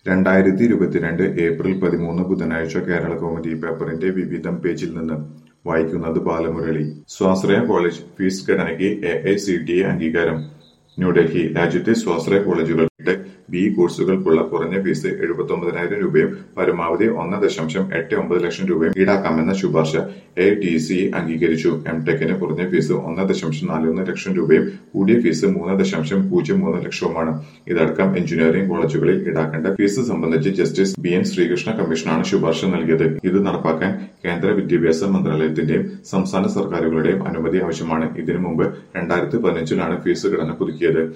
രണ്ടായിരത്തി ഇരുപത്തിരണ്ട് ഏപ്രിൽ പതിമൂന്ന് ബുധനാഴ്ച കേരള കൗമുദി പേപ്പറിന്റെ വിവിധം പേജിൽ നിന്ന് വായിക്കുന്നത് ബാലമുരളി സ്വാശ്രയ കോളേജ് ഫീസ് ഘടനയ്ക്ക് A I C T A അംഗീകാരം ന്യൂഡൽഹി രാജ്യത്തെ സ്വാശ്രയ കോളേജുകൾ ടെക് ബി കോഴ്സുകൾക്കുള്ള കുറഞ്ഞ ഫീസ് എഴുപത്തൊമ്പതിനായിരം രൂപയും പരമാവധി ഒന്ന് ദശാംശം എട്ട് ഒമ്പത് ലക്ഷം രൂപയും ഈടാക്കാമെന്ന ശുപാർശ എ ടി സി അംഗീകരിച്ചു എം ടെക്കിന് കുറഞ്ഞ ഫീസ് ഒന്ന് ദശാംശം നാലൊന്ന് ലക്ഷം രൂപയും കൂടിയ ഫീസ് മൂന്ന് ദശാംശം പൂജ്യം മൂന്ന് ലക്ഷവുമാണ് ഇതടക്കം എഞ്ചിനീയറിംഗ് കോളേജുകളിൽ ഈടാക്കേണ്ട ഫീസ് സംബന്ധിച്ച് ജസ്റ്റിസ് ബി എൻ ശ്രീകൃഷ്ണ കമ്മീഷനാണ് ശുപാർശ നൽകിയത് ഇത് നടപ്പാക്കാൻ കേന്ദ്ര വിദ്യാഭ്യാസ മന്ത്രാലയത്തിന്റെയും സംസ്ഥാന സർക്കാരുകളുടെയും അനുമതി ആവശ്യമാണ് ഇതിനു മുമ്പ് രണ്ടായിരത്തി പതിനഞ്ചിലാണ് ഫീസ് ഘടന പുതുക്കിയത്